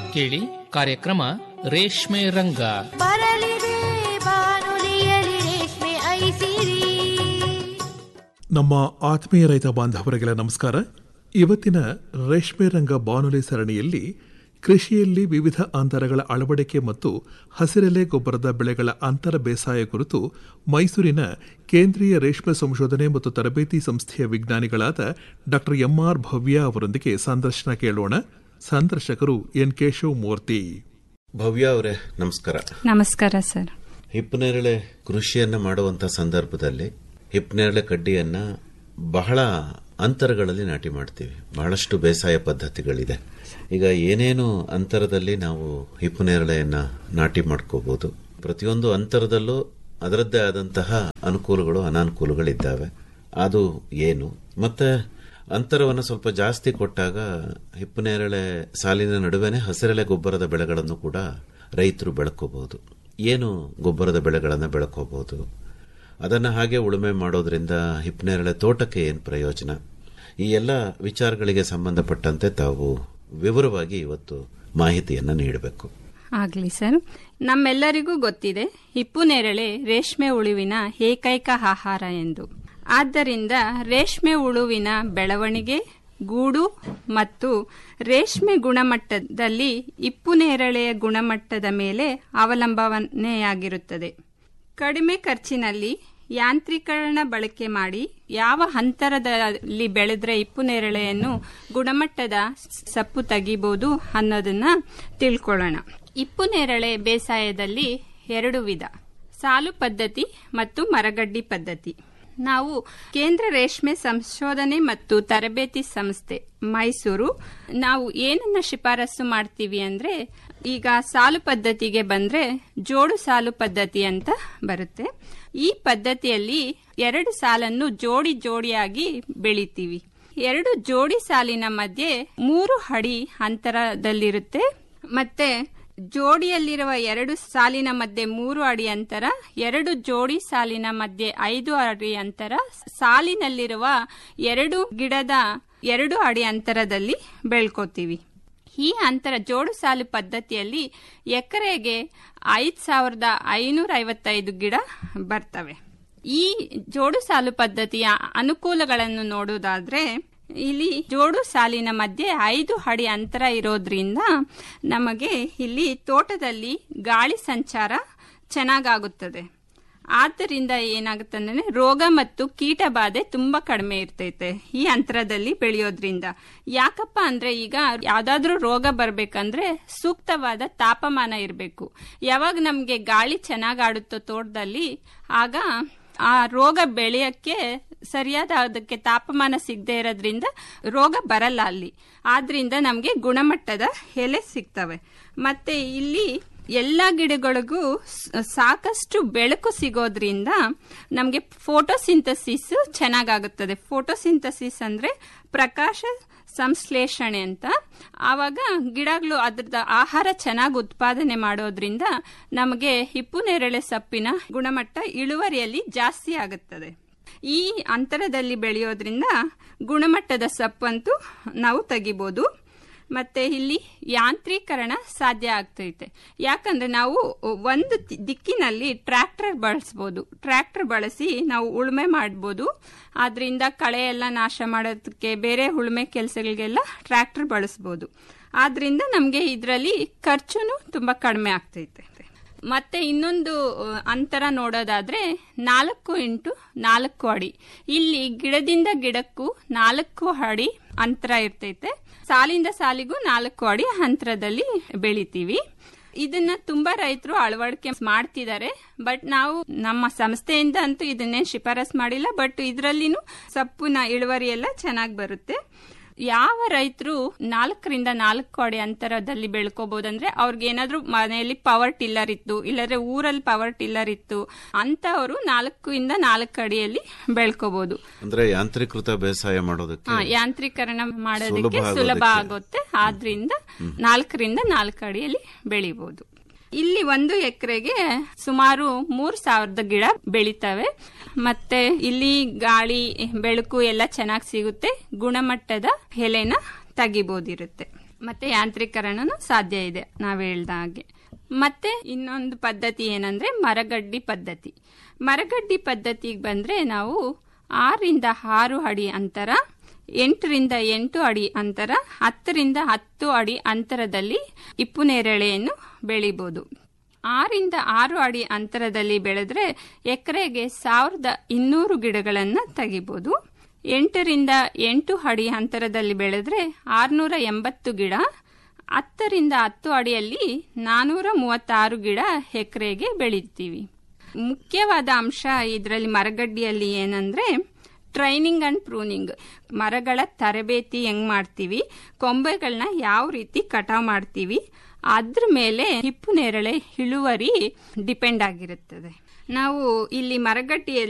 ಕೇಳಿ ಕಾರ್ಯಕ್ರಮ ರೇಷ್ಮೆ ರಂಗ ಬರಲಿದೆ ಬಾನುಲಿಯಲಿ ರೇಷ್ಮೆ ಐಸಿರಿ ನಮ್ಮ ಆತ್ಮೀಯ ರೈತ ಬಾಂಧವರಿಗೆಲ್ಲ ನಮಸ್ಕಾರ ಇವತ್ತಿನ ರೇಷ್ಮೆ ರಂಗ ಬಾನುಲಿ ಸರಣಿಯಲ್ಲಿ ಕೃಷಿಯಲ್ಲಿ ವಿವಿಧ ಅಂತರಗಳ ಅಳವಡಿಕೆ ಮತ್ತು ಹಸಿರೆಲೆ ಗೊಬ್ಬರದ ಬೆಳೆಗಳ ಅಂತರ ಬೇಸಾಯ ಕುರಿತು ಮೈಸೂರಿನ ಕೇಂದ್ರೀಯ ರೇಷ್ಮೆ ಸಂಶೋಧನೆ ಮತ್ತು ತರಬೇತಿ ಸಂಸ್ಥೆಯ ವಿಜ್ಞಾನಿಗಳಾದ ಡಾ ಎಂಆರ್ ಭವ್ಯ ಅವರೊಂದಿಗೆ ಸಂದರ್ಶನ ಕೇಳೋಣ ಸಂದರ್ಶಕರು ಎನ್ ಕೇಶವಮೂರ್ತಿ ಭವ್ಯ ಅವರೇ ನಮಸ್ಕಾರ ನಮಸ್ಕಾರ ಸರ್ ಹಿಪ್ಪನೇರಳೆ ಕೃಷಿಯನ್ನ ಮಾಡುವಂತ ಸಂದರ್ಭದಲ್ಲಿ ಹಿಪ್ಪನೇರಳೆ ಕಡ್ಡಿಯನ್ನ ಬಹಳ ಅಂತರಗಳಲ್ಲಿ ನಾಟಿ ಮಾಡ್ತೀವಿ ಬಹಳಷ್ಟು ಬೇಸಾಯ ಪದ್ಧತಿಗಳಿದೆ ಈಗ ಏನೇನು ಅಂತರದಲ್ಲಿ ನಾವು ಹಿಪ್ಪನೇರಳೆಯನ್ನ ನಾಟಿ ಮಾಡ್ಕೋಬಹುದು ಪ್ರತಿಯೊಂದು ಅಂತರದಲ್ಲೂ ಅದರದ್ದೇ ಆದಂತಹ ಅನುಕೂಲಗಳು ಅನಾನುಕೂಲಗಳಿದ್ದಾವೆ ಅದು ಏನು ಮತ್ತೆ ಅಂತರವನ್ನು ಸ್ವಲ್ಪ ಜಾಸ್ತಿ ಕೊಟ್ಟಾಗ ಹಿಪ್ಪನೇರಳೆ ಸಾಲಿನ ನಡುವೆನೆ ಹಸಿರೆಲೆ ಗೊಬ್ಬರದ ಬೆಳೆಗಳನ್ನು ಕೂಡ ರೈತರು ಬೆಳ್ಕೋಬಹುದು ಏನು ಗೊಬ್ಬರದ ಬೆಳೆಗಳನ್ನು ಬೆಳ್ಕೋಬಹುದು ಅದನ್ನು ಹಾಗೆ ಉಳುಮೆ ಮಾಡೋದ್ರಿಂದ ಹಿಪ್ಪನೇರಳೆ ತೋಟಕ್ಕೆ ಏನು ಪ್ರಯೋಜನ ಈ ಎಲ್ಲ ವಿಚಾರಗಳಿಗೆ ಸಂಬಂಧಪಟ್ಟಂತೆ ತಾವು ವಿವರವಾಗಿ ಇವತ್ತು ಮಾಹಿತಿಯನ್ನು ನೀಡಬೇಕು ಆಗ್ಲಿ ಸರ್ ನಮ್ಮೆಲ್ಲರಿಗೂ ಗೊತ್ತಿದೆ ಹಿಪ್ಪು ನೇರಳೆ ರೇಷ್ಮೆ ಉಳುವಿನ ಏಕೈಕ ಆಹಾರ ಎಂದು ಆದ್ದರಿಂದ ರೇಷ್ಮೆ ಉಳುವಿನ ಬೆಳವಣಿಗೆ ಗೂಡು ಮತ್ತು ರೇಷ್ಮೆ ಗುಣಮಟ್ಟದಲ್ಲಿ ಹಿಪ್ಪು ನೇರಳೆಯ ಗುಣಮಟ್ಟದ ಮೇಲೆ ಅವಲಂಬನೆಯಾಗಿರುತ್ತದೆ ಕಡಿಮೆ ಖರ್ಚಿನಲ್ಲಿ ಯಾಂತ್ರೀಕರಣ ಬಳಕೆ ಮಾಡಿ ಯಾವ ಅಂತರದಲ್ಲಿ ಬೆಳೆದ್ರೆ ಹಿಪ್ಪು ನೇರಳೆಯನ್ನು ಗುಣಮಟ್ಟದ ಸಪ್ಪು ತೆಗಿಬಹುದು ಅನ್ನೋದನ್ನ ತಿಳ್ಕೊಳ್ಳೋಣ ಹಿಪ್ಪು ನೇರಳೆ ಬೇಸಾಯದಲ್ಲಿ ಎರಡು ವಿಧ ಸಾಲು ಪದ್ಧತಿ ಮತ್ತು ಮರಗಡ್ಡಿ ಪದ್ಧತಿ ನಾವು ಕೇಂದ್ರ ರೇಷ್ಮೆ ಸಂಶೋಧನೆ ಮತ್ತು ತರಬೇತಿ ಸಂಸ್ಥೆ ಮೈಸೂರು ನಾವು ಏನನ್ನ ಶಿಫಾರಸು ಮಾಡ್ತೀವಿ ಅಂದ್ರೆ ಈಗ ಸಾಲು ಪದ್ಧತಿಗೆ ಬಂದ್ರೆ ಜೋಡು ಸಾಲು ಪದ್ಧತಿ ಅಂತ ಬರುತ್ತೆ ಈ ಪದ್ಧತಿಯಲ್ಲಿ ಎರಡು ಸಾಲನ್ನು ಜೋಡಿ ಜೋಡಿಯಾಗಿ ಬೆಳಿತೀವಿ ಎರಡು ಜೋಡಿ ಸಾಲಿನ ಮಧ್ಯೆ ಮೂರು ಅಡಿ ಅಂತರದಲ್ಲಿರುತ್ತೆ ಮತ್ತೆ ಜೋಡಿಯಲ್ಲಿರುವ ಎರಡು ಸಾಲಿನ ಮಧ್ಯೆ ಮೂರು ಅಡಿ ಅಂತರ ಎರಡು ಜೋಡಿ ಸಾಲಿನ ಮಧ್ಯೆ ಐದು ಅಡಿ ಅಂತರ ಸಾಲಿನಲ್ಲಿರುವ ಎರಡು ಗಿಡದ ಎರಡು ಅಡಿ ಅಂತರದಲ್ಲಿ ಬೆಳ್ಕೋತೀವಿ ಈ ಅಂತರ ಜೋಡು ಸಾಲು ಪದ್ಧತಿಯಲ್ಲಿ ಎಕರೆಗೆ ಐದು ಸಾವಿರದ ಐನೂರ ಐವತ್ತೈದು ಗಿಡ ಬರ್ತವೆ ಈ ಜೋಡು ಸಾಲು ಪದ್ಧತಿಯ ಅನುಕೂಲಗಳನ್ನು ನೋಡುವುದಾದ್ರೆ ಇಲ್ಲಿ ಜೋಡು ಸಾಲಿನ ಮಧ್ಯೆ ಐದು ಅಡಿ ಅಂತರ ಇರೋದ್ರಿಂದ ನಮಗೆ ಇಲ್ಲಿ ತೋಟದಲ್ಲಿ ಗಾಳಿ ಸಂಚಾರ ಚೆನ್ನಾಗಾಗುತ್ತದೆ ಆದ್ದರಿಂದ ಏನಾಗುತ್ತಂದ್ರೆ ರೋಗ ಮತ್ತು ಕೀಟ ಬಾಧೆ ತುಂಬಾ ಕಡಿಮೆ ಇರ್ತೈತೆ ಈ ಅಂತರದಲ್ಲಿ ಬೆಳೆಯೋದ್ರಿಂದ ಯಾಕಪ್ಪ ಅಂದ್ರೆ ಈಗ ಯಾವ್ದಾದ್ರೂ ರೋಗ ಬರ್ಬೇಕಂದ್ರೆ ಸೂಕ್ತವಾದ ತಾಪಮಾನ ಇರಬೇಕು ಯಾವಾಗ ನಮ್ಗೆ ಗಾಳಿ ಚೆನ್ನಾಗ್ ಆಡುತ್ತೋ ತೋಟದಲ್ಲಿ ಆಗ ಆ ರೋಗ ಬೆಳೆಯಕ್ಕೆ ಸರಿಯಾದ ಅದಕ್ಕೆ ತಾಪಮಾನ ಸಿಗದೆ ಇರೋದ್ರಿಂದ ರೋಗ ಬರಲ್ಲ ಅಲ್ಲಿ ಆದ್ರಿಂದ ನಮಗೆ ಗುಣಮಟ್ಟದ ಎಲೆ ಸಿಗ್ತವೆ ಮತ್ತೆ ಇಲ್ಲಿ ಎಲ್ಲ ಗಿಡಗಳಿಗೂ ಸಾಕಷ್ಟು ಬೆಳಕು ಸಿಗೋದ್ರಿಂದ ನಮಗೆ ಫೋಟೋಸಿಂಥಸಿಸ್ ಚೆನ್ನಾಗಾಗುತ್ತದೆ ಫೋಟೋಸಿಂಥಸಿಸ್ ಅಂದ್ರೆ ಪ್ರಕಾಶ ಸಂಶ್ಲೇಷಣೆ ಅಂತ ಆವಾಗ ಗಿಡಗಳು ಅದ್ರದ್ದು ಆಹಾರ ಚೆನ್ನಾಗಿ ಉತ್ಪಾದನೆ ಮಾಡೋದ್ರಿಂದ ನಮಗೆ ಹಿಪ್ಪು ನೇರಳೆ ಸೊಪ್ಪಿನ ಗುಣಮಟ್ಟ ಇಳುವರಿಯಲ್ಲಿ ಜಾಸ್ತಿ ಆಗುತ್ತದೆ ಈ ಅಂತರದಲ್ಲಿ ಬೆಳೆಯೋದ್ರಿಂದ ಗುಣಮಟ್ಟದ ಸೊಪ್ಪಂತೂ ನಾವು ತೆಗಿಬೋದು ಮತ್ತೆ ಇಲ್ಲಿ ಯಾಂತ್ರೀಕರಣ ಸಾಧ್ಯ ಆಗ್ತೈತೆ ಯಾಕಂದ್ರೆ ನಾವು ಒಂದು ದಿಕ್ಕಿನಲ್ಲಿ ಟ್ರ್ಯಾಕ್ಟರ್ ಬಳಸ್ಬೋದು ಟ್ರ್ಯಾಕ್ಟರ್ ಬಳಸಿ ನಾವು ಉಳುಮೆ ಮಾಡ್ಬೋದು ಆದ್ರಿಂದ ಕಳೆ ಎಲ್ಲ ನಾಶ ಮಾಡೋದಕ್ಕೆ ಬೇರೆ ಉಳುಮೆ ಕೆಲಸಗಳಿಗೆಲ್ಲ ಟ್ರ್ಯಾಕ್ಟರ್ ಬಳಸ್ಬೋದು ಆದ್ರಿಂದ ನಮಗೆ ಇದರಲ್ಲಿ ಖರ್ಚುನು ತುಂಬಾ ಕಡಿಮೆ ಆಗ್ತೈತೆ ಮತ್ತೆ ಇನ್ನೊಂದು ಅಂತರ ನೋಡೋದಾದ್ರೆ ನಾಲ್ಕು ಇಂಟು ನಾಲ್ಕು ಅಡಿ ಇಲ್ಲಿ ಗಿಡದಿಂದ ಗಿಡಕ್ಕೂ ನಾಲ್ಕು ಅಡಿ ಅಂತರ ಇರ್ತೈತೆ ಸಾಲಿಂದ ಸಾಲಿಗೂ ನಾಲ್ಕು ಅಡಿ ಅಂತರದಲ್ಲಿ ಬೆಳಿತೀವಿ ಇದನ್ನ ತುಂಬಾ ರೈತರು ಅಳವಡಿಕೆ ಮಾಡ್ತಿದ್ದಾರೆ ಬಟ್ ನಾವು ನಮ್ಮ ಸಂಸ್ಥೆಯಿಂದ ಅಂತೂ ಇದನ್ನೇ ಶಿಫಾರಸ್ ಮಾಡಿಲ್ಲ ಬಟ್ ಇದರಲ್ಲಿನೂ ಸೊಪ್ಪಿನ ಇಳುವರಿ ಎಲ್ಲ ಚೆನ್ನಾಗಿ ಬರುತ್ತೆ ಯಾವ ರೈತರು ನಾಲ್ಕರಿಂದ ನಾಲ್ಕು ಅಡಿ ಅಂತರದಲ್ಲಿ ಬೆಳ್ಕೋಬಹುದಂದ್ರೆ ಅವ್ರಿಗೆ ಏನಾದ್ರೂ ಮನೆಯಲ್ಲಿ ಪವರ್ ಟಿಲ್ಲರ್ ಇತ್ತು ಇಲ್ಲದ್ರೆ ಊರಲ್ಲಿ ಪವರ್ ಟಿಲ್ಲರ್ ಇತ್ತು ಅಂತವರು ನಾಲ್ಕು ಇಂದ ನಾಲ್ಕು ಅಡಿಯಲ್ಲಿ ಬೆಳ್ಕೋಬಹುದು ಅಂದ್ರೆ ಯಾಂತ್ರೀಕೃತ ಬೇಸಾಯ ಮಾಡೋದಕ್ಕೆ ಯಾಂತ್ರೀಕರಣ ಮಾಡೋದಕ್ಕೆ ಸುಲಭ ಆಗುತ್ತೆ ಆದ್ರಿಂದ ನಾಲ್ಕರಿಂದ ನಾಲ್ಕು ಅಡಿಯಲ್ಲಿ ಬೆಳಿಬಹುದು ಇಲ್ಲಿ ಒಂದು ಎಕರೆಗೆ ಸುಮಾರು ಮೂರ್ ಸಾವಿರದ ಗಿಡ ಬೆಳಿತವೆ ಮತ್ತೆ ಇಲ್ಲಿ ಗಾಳಿ ಬೆಳಕು ಎಲ್ಲ ಚೆನ್ನಾಗಿ ಸಿಗುತ್ತೆ ಗುಣಮಟ್ಟದ ಎಲೆನ ತೆಗಿಬೋದಿರುತ್ತೆ ಮತ್ತೆ ಯಾಂತ್ರೀಕರಣನೂ ಸಾಧ್ಯ ಇದೆ ನಾವು ಹೇಳ್ದ ಹಾಗೆ ಮತ್ತೆ ಇನ್ನೊಂದು ಪದ್ಧತಿ ಏನಂದ್ರೆ ಮರಗಡ್ಡಿ ಪದ್ಧತಿ ಮರಗಡ್ಡಿ ಪದ್ಧತಿಗೆ ಬಂದ್ರೆ ನಾವು ಆರರಿಂದ ಆರು ಅಡಿ ಅಂತರ ಎಂಟರಿಂದ ಎಂಟು ಅಡಿ ಅಂತರ ಹತ್ತರಿಂದ ಹತ್ತು ಅಡಿ ಅಂತರದಲ್ಲಿ ಇಪ್ಪು ನೇರಳೆಯನ್ನು ಬೆಳಿಬೋದು ಆರಿಂದ ಆರು ಅಡಿ ಅಂತರದಲ್ಲಿ ಬೆಳೆದ್ರೆ ಎಕರೆಗೆ ಸಾವಿರದ ಇನ್ನೂರು ಗಿಡಗಳನ್ನು ತೆಗಿಬೋದು ಎಂಟರಿಂದ ಎಂಟು ಅಡಿ ಅಂತರದಲ್ಲಿ ಬೆಳೆದ್ರೆ ಆರ್ನೂರ ಎಂಬತ್ತು ಗಿಡ ಹತ್ತರಿಂದ ಹತ್ತು ಅಡಿಯಲ್ಲಿ ನಾನೂರ ಮೂವತ್ತಾರು ಗಿಡ ಎಕರೆಗೆ ಬೆಳಿತೀವಿ ಮುಖ್ಯವಾದ ಅಂಶ ಇದರಲ್ಲಿ ಮರಗಡ್ಡಿಯಲ್ಲಿ ಏನಂದ್ರೆ ಟ್ರೈನಿಂಗ್ ಅಂಡ್ ಪ್ರೂನಿಂಗ್ ಮರಗಳ ತರಬೇತಿ ಹೆಂಗ್ ಮಾಡ್ತೀವಿ ಕೊಂಬೆಗಳನ್ನ ಯಾವ ರೀತಿ ಕಟಾವ್ ಮಾಡ್ತೀವಿ ಅದ್ರ ಮೇಲೆ ಹಿಪ್ಪು ನೇರಳೆ ಇಳುವರಿ ಡಿಪೆಂಡ್ ಆಗಿರುತ್ತದೆ ನಾವು ಇಲ್ಲಿ ಮರಗಡ್ಡಿಯಲ್ಲಿ